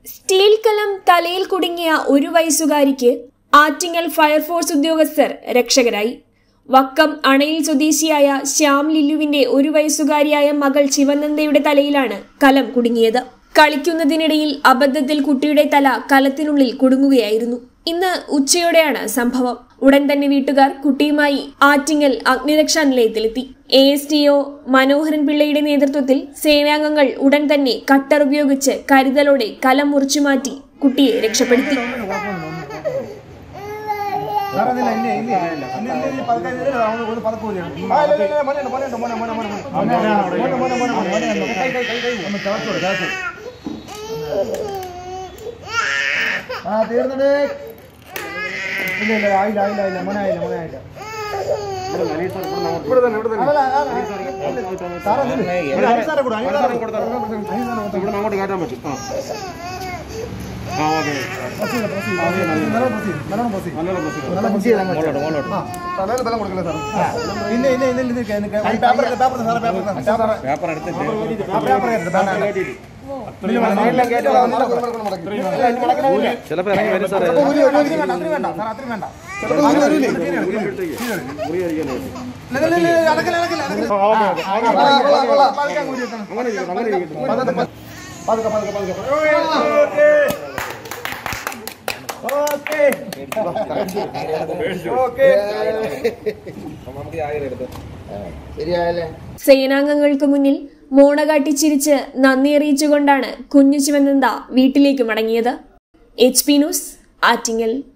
Steel കലം തലയിൽ കുടുങ്ങിയ ഒരു വയസ്സുകാരിക്ക് ആറ്റിങ്ങൽ ഫയർഫോഴ്സ് ഉദ്യോഗസ്ഥർ രക്ഷകരായി വക്കം അണയിൽ സ്വദേശിയായ ശ്യാം ലില്ലുവിന്റെ ഒരു വയസ്സുകാരിയായ മകൾ ശിവനന്ദയുടെ തലയിലാണ് കലം കുടുങ്ങിയത് കളിക്കുന്നതിനിടയിൽ അബദ്ധത്തിൽ കുട്ടിയുടെ തല കലത്തിനുള്ളിൽ കുടുങ്ങുകയായിരുന്നു ഇന്ന് ഉച്ചയോടെയാണ് സംഭവം ഉടൻ തന്നെ വീട്ടുകാർ കുട്ടിയുമായി ആറ്റിങ്ങൽ അഗ്നിരക്ഷാ നിലയത്തിലെത്തി A S T O Manoharan പിള്ളയുടെ നേതൃത്വത്തിൽ സേനാംഗങ്ങൾ ഉടൻ തന്നെ കട്ടർ ഉപയോഗിച്ച് കരുതലോടെ കലം മുറിച്ചുമാറ്റി കുട്ടിയെ രക്ഷപ്പെടുത്തി സാറേ ഇല്ല ഇല്ല ഇല്ല ഇല്ല ഇല്ല ഇല്ല പതുക്കെ ഇല്ല ഒന്ന് ഒന്ന് പതുക്കെ ഊരി ആ ഇല്ല ഇല്ല മോനെ ഉണ്ട് മോനെ ഉണ്ട് മോനെ മോനെ മോനെ മോനെ മോനെ മോനെ മോനെ മോനെ മോനെ കൈ കൈ കൈ കൈ ഒന്ന് ചവച്ചോട് ചവച്ചു ആ തീർന്നത് ഇല്ല ഇല്ല ആയില്ല ആയില്ല ആയില്ല മോനെ ആയില്ല മോനെ ആയില്ല ഇവിടെ തന്നെ ഇവിടെ തന്നെ സാറേ നില്ല്. ഇവിടെ അനിൽ സാറെ കൊടു അനിൽ സാറെ കൊടു അനിൽ സാറെ കൊടു ഇവിടെ അങ്ങോട്ട് കയറ്റാൻ പറ്റും ആ ആ ഓക്കെ പ്രസ് ചെയ്ത് പ്രസ് ചെയ്ത് നല്ലോണം പ്രസ് ചെയ്ത് നല്ലോണം പ്രസ് ചെയ്ത് നല്ലോണം പ്രസ് ചെയ്ത്. നല്ല പ്രസ് ചെയ്ത് അങ്ങോട്ട് ആ തലയിൽ ബലം കൊടുക്കല്ലേ സാർ ഇല്ല ഇല്ല ഇല്ല ഇല്ല ഇത് പേപ്പർ പേപ്പർ സാറേ പേപ്പർ സാറേ പേപ്പർ എടുത്തിട്ട് ആ പേപ്പർ എടുത്ത് വേണ്ട സൈഡിലേക്ക് കയറ്റി വാ, മടക്ക്, മടക്ക്, മടക്ക്. ഇല്ല, ഇനി മടക്കണമെന്നില്ല. ചിലപ്പോൾ ഇറങ്ങി വരും സാറേ ചിലപ്പോൾ ഊരി വരും. അത്രയും വേണ്ട, അത്രയും വേണ്ട. സാർ, അത്രയും വേണ്ട. ചിലപ്പോൾ ഊരി വരും. തീരെ എടുക്കും. മുറി കഴിക്കാൻ പറ്റും ഇല്ല, ഇല്ല, ഇല്ല, ഇല്ല, അടക്കല്ല, അടക്കല്ല, അടക്കല്ല. ആ, കൊള്ളാം, കൊള്ളാം, കൊള്ളാം. പതുക്കെ അങ്ങ് ഊരി വെക്കണം. അങ്ങനെ ഇരിക്കണം അങ്ങനെ ഇരിക്കണം പതുക്കെ, പതുക്കെ. പതുക്കെ, പതുക്കെ, പതുക്കെ. ഓക്കേ. ഓക്കേ. സേനാംഗങ്ങൾക്ക് മുന്നിൽ മോണ കാട്ടിച്ചിരിച്ച് നന്ദി അറിയിച്ചുകൊണ്ടാണ് കുഞ്ഞു ശിവനന്ദ വീട്ടിലേക്ക് മടങ്ങിയത് എച്ച് പി ന്യൂസ് ആറ്റിങ്ങൽ